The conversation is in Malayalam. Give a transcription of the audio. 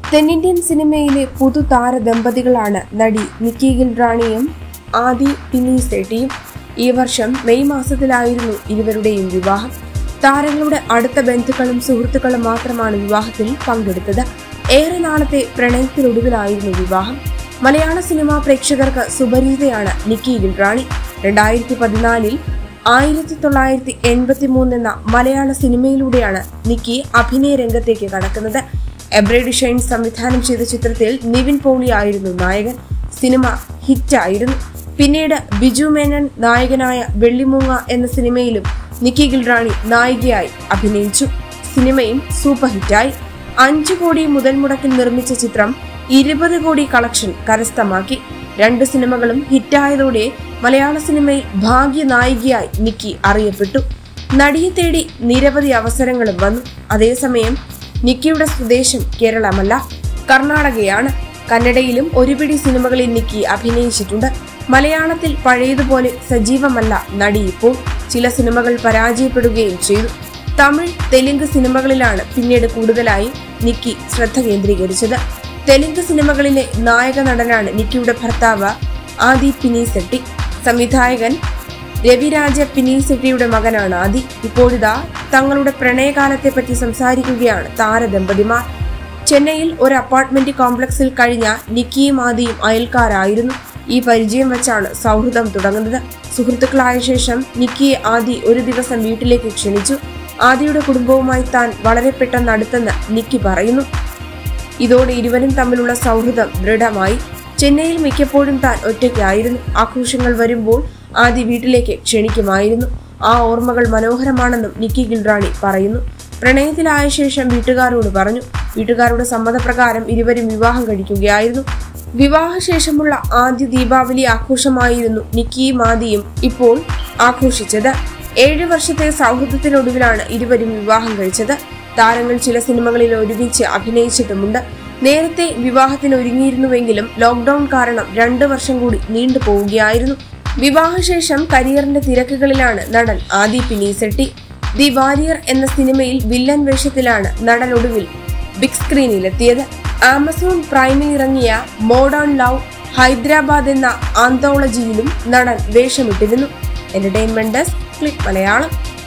തെന്നിന്ത്യൻ സിനിമയിലെ പുതുതാര ദമ്പതികളാണ് നടി നിക്കി ഗിൽറാണിയും ആദി പിന്നി സെട്ടിയും ഈ വർഷം മെയ് മാസത്തിലായിരുന്നു ഇരുവരുടെയും വിവാഹം താരങ്ങളുടെ അടുത്ത ബന്ധുക്കളും സുഹൃത്തുക്കളും മാത്രമാണ് വിവാഹത്തിൽ പങ്കെടുത്തത് ഏറെ നാളത്തെ പ്രണയത്തിനൊടുവിലായിരുന്നു വിവാഹം മലയാള സിനിമാ പ്രേക്ഷകർക്ക് സുപരിചിതയാണ് നിക്കി ഗിൽറാണി രണ്ടായിരത്തി പതിനാലിൽ ആയിരത്തി തൊള്ളായിരത്തി എൺപത്തി മൂന്ന് എന്ന മലയാള സിനിമയിലൂടെയാണ് നിക്കി അഭിനയ രംഗത്തേക്ക് കടക്കുന്നത് എബ്രൈഡ് ഷൈൻ സംവിധാനം ചെയ്ത ചിത്രത്തിൽ നിവിൻ പോളി ആയിരുന്നു നായകൻ സിനിമ ഹിറ്റായിരുന്നു പിന്നീട് ബിജു മേനൻ നായകനായ വെള്ളിമൂങ്ങ എന്ന സിനിമയിലും നിക്കി ഗിൽറാണി നായികയായി അഭിനയിച്ചു സിനിമയും സൂപ്പർ ഹിറ്റായി അഞ്ചു കോടി മുതൽ മുടക്കിൽ നിർമ്മിച്ച ചിത്രം ഇരുപത് കോടി കളക്ഷൻ കരസ്ഥമാക്കി രണ്ട് സിനിമകളും ഹിറ്റായതോടെ മലയാള സിനിമയിൽ ഭാഗ്യ നായികയായി നിക്കി അറിയപ്പെട്ടു നടിയെ തേടി നിരവധി അവസരങ്ങളും വന്നു അതേസമയം നിക്കിയുടെ സ്വദേശം കേരളമല്ല കർണാടകയാണ് കന്നഡയിലും ഒരുപിടി സിനിമകളിൽ നിക്കി അഭിനയിച്ചിട്ടുണ്ട് മലയാളത്തിൽ പഴയതുപോലെ സജീവമല്ല നടി ഇപ്പോൾ ചില സിനിമകൾ പരാജയപ്പെടുകയും ചെയ്തു തമിഴ് തെലുങ്ക് സിനിമകളിലാണ് പിന്നീട് കൂടുതലായി നിക്കി ശ്രദ്ധ കേന്ദ്രീകരിച്ചത് തെലുങ്ക് സിനിമകളിലെ നായക നടനാണ് നിക്കിയുടെ ഭർത്താവ് ആദി പിനിസെട്ടി സംവിധായകൻ രവിരാജ പിനിസെട്ടിയുടെ മകനാണ് ആദി ഇപ്പോഴിതാ തങ്ങളുടെ പ്രണയകാലത്തെ പറ്റി സംസാരിക്കുകയാണ് താരദമ്പതിമാർ ചെന്നൈയിൽ ഒരു അപ്പാർട്ട്മെന്റ് കോംപ്ലക്സിൽ കഴിഞ്ഞ നിക്കിയും ആദിയും അയൽക്കാരായിരുന്നു ഈ പരിചയം വെച്ചാണ് സൗഹൃദം തുടങ്ങുന്നത് സുഹൃത്തുക്കളായ ശേഷം നിക്കിയെ ആദി ഒരു ദിവസം വീട്ടിലേക്ക് ക്ഷണിച്ചു ആദിയുടെ കുടുംബവുമായി താൻ വളരെ പെട്ടെന്ന് അടുത്തെന്ന് നിക്കി പറയുന്നു ഇതോടെ ഇരുവരും തമ്മിലുള്ള സൗഹൃദം ദൃഢമായി ചെന്നൈയിൽ മിക്കപ്പോഴും താൻ ഒറ്റയ്ക്കായിരുന്നു ആഘോഷങ്ങൾ വരുമ്പോൾ ആദ്യ വീട്ടിലേക്ക് ക്ഷണിക്കുമായിരുന്നു ആ ഓർമ്മകൾ മനോഹരമാണെന്നും നിക്കി ഗിൽറാണി പറയുന്നു പ്രണയത്തിലായ ശേഷം വീട്ടുകാരോട് പറഞ്ഞു വീട്ടുകാരുടെ സമ്മതപ്രകാരം ഇരുവരും വിവാഹം കഴിക്കുകയായിരുന്നു വിവാഹശേഷമുള്ള ആദ്യ ദീപാവലി ആഘോഷമായിരുന്നു നിക്കിയും ആദിയും ഇപ്പോൾ ആഘോഷിച്ചത് ഏഴു വർഷത്തെ സൗഹൃദത്തിനൊടുവിലാണ് ഇരുവരും വിവാഹം കഴിച്ചത് താരങ്ങൾ ചില സിനിമകളിൽ ഒരുമിച്ച് അഭിനയിച്ചിട്ടുമുണ്ട് നേരത്തെ വിവാഹത്തിന് ഒരുങ്ങിയിരുന്നുവെങ്കിലും ലോക്ക്ഡൌൺ കാരണം രണ്ടു വർഷം കൂടി നീണ്ടു പോവുകയായിരുന്നു വിവാഹശേഷം കരിയറിന്റെ തിരക്കുകളിലാണ് നടൻ ആദി പിന്നീസെട്ടി ദി വാരിയർ എന്ന സിനിമയിൽ വില്ലൻ വേഷത്തിലാണ് നടൻ ഒടുവിൽ ബിഗ് സ്ക്രീനിലെത്തിയത് ആമസോൺ പ്രൈമിൽ ഇറങ്ങിയ മോഡേൺ ലവ് ഹൈദരാബാദ് എന്ന ആന്തോളജിയിലും നടൻ വേഷമിട്ടിരുന്നു എന്റർടൈൻമെന്റ് ഡെസ്ക് ക്ലിക്ക് മലയാളം